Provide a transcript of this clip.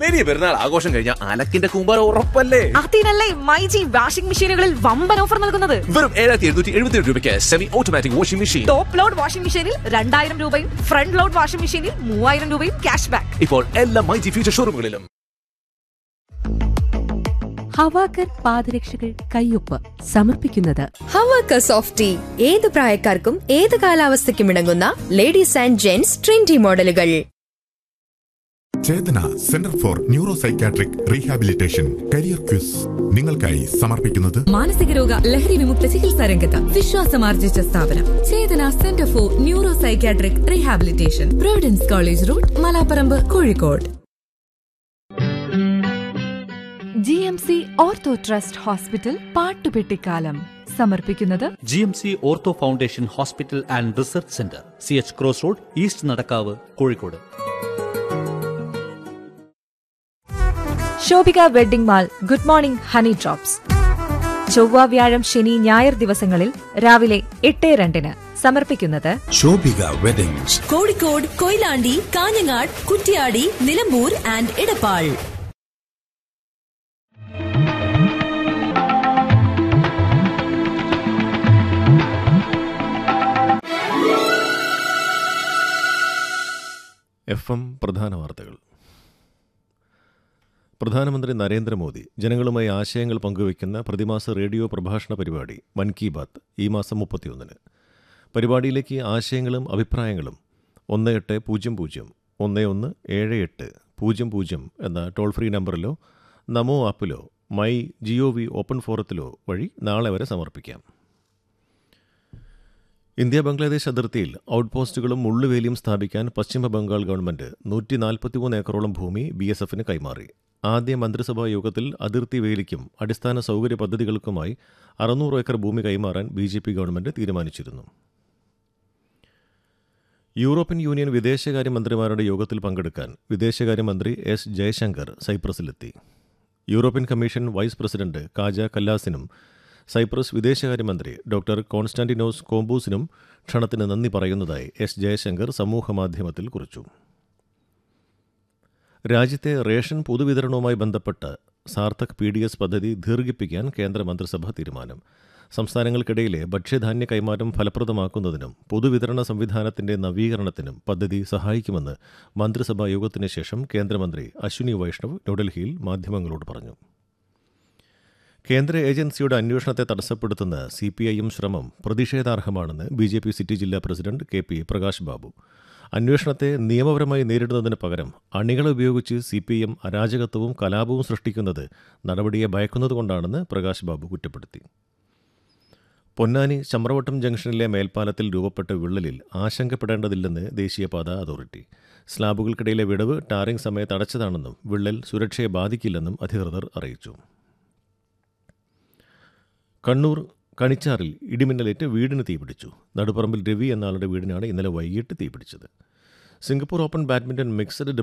വലിയ പെരുന്നാൾ ആഘോഷം കഴിഞ്ഞാൽ അലക്കിന്റെ കൂമ്പാരം ഉറപ്പല്ലേ അതിനല്ലേ മൈജി വാഷിംഗ് മെഷീനുകളിൽ വമ്പൻ ഓഫർ നൽകുന്നത് വെറും ഏഴായിരത്തി എഴുന്നൂറ്റി എഴുപത്തി രൂപയ്ക്ക് semi automatic washing machine top load washing മെഷീനിൽ രണ്ടായിരം രൂപയും ഫ്രണ്ട് ലോഡ് വാഷിംഗ് മെഷീനിൽ മൂവായിരം രൂപയും ക്യാഷ് ബാക്ക് ഇപ്പോൾ എല്ലാ മൈജി ഫ്യൂച്ചർ ഷോറൂമുകളിലും ഹവാക്കർ പാദരക്ഷകൾ കയ്യൊപ്പ് സമർപ്പിക്കുന്നത് ഹവാക്ക സോഫ്റ്റ് ടീ ഏത് പ്രായക്കാർക്കും ഏത് കാലാവസ്ഥയ്ക്കും ഇണങ്ങുന്ന ലേഡീസ് ആൻഡ് ജെന്റ്സ് ട്രെൻഡി മോഡലുകൾ Chetana centre for neuro psychiatric rehabilitation career quiz നിങ്ങൾക്കായി സമർപ്പിക്കുന്നത് മാനസിക രോഗ ലഹരി വിമുക്ത ചികിത്സാ രംഗത്ത് വിശ്വാസമാർജിച്ച സ്ഥാപനം Chetana centre for neuro psychiatric rehabilitation providence college road Malaparamba Kozhikode G M C ortho trust hospital പാട്ടുപെട്ടിക്കാലം സമർപ്പിക്കുന്നത് G M C ortho foundation hospital and research centre C H cross road east Nadakkavu Kozhikode Shobhika wedding mall good morning honey drops ചൊവ്വ വ്യാഴം ശനി ഞായർ ദിവസങ്ങളിൽ രാവിലെ എട്ട് രണ്ടിന് സമർപ്പിക്കുന്നത് Shobhika weddings Kozhikode Koyilandy Kanhangad Kuttiady Nilambur and Edappal F M പ്രധാന വാർത്തകൾ പ്രധാനമന്ത്രി നരേന്ദ്രമോദി ജനങ്ങളുമായി ആശയങ്ങൾ പങ്കുവയ്ക്കുന്ന പ്രതിമാസ റേഡിയോ പ്രഭാഷണ പരിപാടി മൻ കി ബാത്ത് ഈ മാസം മുപ്പത്തിയൊന്നിന് പരിപാടിയിലേക്ക് ആശയങ്ങളും അഭിപ്രായങ്ങളും ഒന്ന് എട്ട് പൂജ്യം പൂജ്യം ഒന്ന് ഒന്ന് ഏഴ് എട്ട് പൂജ്യം പൂജ്യം എന്ന ടോൾ ഫ്രീ നമ്പറിലോ നമോ ആപ്പിലോ മൈ ജിഒ വി ഓപ്പൺ ഫോറത്തിലോ വഴി നാളെ വരെ സമർപ്പിക്കാം ഇന്ത്യ ബംഗ്ലാദേശ് അതിർത്തിയിൽ ഔട്ട് പോസ്റ്റുകളും മുള്ളുവേലിയും സ്ഥാപിക്കാൻ പശ്ചിമ ബംഗാൾ ഗവൺമെന്റ് നൂറ്റി നാൽപ്പത്തിമൂന്ന് ഏക്കറോളം ഭൂമി ബി എസ് എഫിന് കൈമാറി ആദ്യ മന്ത്രിസഭാ യോഗത്തിൽ അതിർത്തി വേലിക്കും അടിസ്ഥാന സൗകര്യ പദ്ധതികൾക്കുമായി അറുന്നൂറ് ഏക്കർ ഭൂമി കൈമാറാൻ ബി ജെ പി ഗവൺമെന്റ് തീരുമാനിച്ചിരുന്നു യൂറോപ്യൻ യൂണിയൻ വിദേശകാര്യമന്ത്രിമാരുടെ യോഗത്തിൽ പങ്കെടുക്കാൻ വിദേശകാര്യമന്ത്രി എസ് ജയശങ്കർ സൈപ്രസിലെത്തി European commission vice president Kaja കല്ലാസിനും സൈപ്രസ് വിദേശകാര്യമന്ത്രി ഡോക്ടർ കോൺസ്റ്റാന്റിനോസ് കോംബൂസിനും ക്ഷണത്തിന് നന്ദി പറയുന്നതായി എസ് ജയശങ്കർ സമൂഹമാധ്യമത്തിൽ കുറിച്ചു രാജ്യത്തെ റേഷൻ പൊതുവിതരണവുമായി ബന്ധപ്പെട്ട് സാർത്ഥക് പി ഡി എസ് പദ്ധതി ദീർഘിപ്പിക്കാൻ കേന്ദ്ര മന്ത്രിസഭ തീരുമാനം സംസ്ഥാനങ്ങൾക്കിടയിലെ ഭക്ഷ്യധാന്യ കൈമാറ്റം ഫലപ്രദമാക്കുന്നതിനും പൊതുവിതരണ സംവിധാനത്തിന്റെ നവീകരണത്തിനും പദ്ധതി സഹായിക്കുമെന്ന് മന്ത്രിസഭാ യോഗത്തിന് ശേഷം കേന്ദ്രമന്ത്രി അശ്വിനി വൈഷ്ണവ് ന്യൂഡൽഹിയിൽ മാധ്യമങ്ങളോട് പറഞ്ഞു കേന്ദ്ര ഏജൻസിയുടെ അന്വേഷണത്തെ തടസ്സപ്പെടുത്തുന്ന സി പി ഐ എം ശ്രമം പ്രതിഷേധാർഹമാണെന്ന് ബി ജെ പി സിറ്റി ജില്ലാ president K P Prakash Babu അന്വേഷണത്തെ നിയമപരമായി നേരിടുന്നതിന് പകരം അണികളെ ഉപയോഗിച്ച് സി പി എം അരാജകത്വവും കലാപവും സൃഷ്ടിക്കുന്നത് നടപടിയെ ഭയക്കുന്നതുകൊണ്ടാണെന്ന് പ്രകാശ് ബാബു കുറ്റപ്പെടുത്തി പൊന്നാനി ചമ്രവട്ടം ജംഗ്ഷനിലെ മേൽപ്പാലത്തിൽ രൂപപ്പെട്ട വിള്ളലിൽ ആശങ്കപ്പെടേണ്ടതില്ലെന്ന് ദേശീയപാത അതോറിറ്റി സ്ലാബുകൾക്കിടയിലെ വിടവ് ടാറിംഗ് സമയത്ത് അടച്ചതാണെന്നും വിള്ളൽ സുരക്ഷയെ ബാധിക്കില്ലെന്നും അധികൃതർ അറിയിച്ചു കണ്ണൂർ കണിച്ചാറിൽ ഇടിമിന്നലേറ്റ് വീടിന് തീപിടിച്ചു നടുപ്പറമ്പിൽ രവി എന്ന ആളുടെ വീടിനാണ് ഇന്നലെ വൈകിട്ട് തീപിടിച്ചത് സിംഗപ്പൂർ ഓപ്പൺ ബാഡ്മിന്റൺ മിക്സഡ്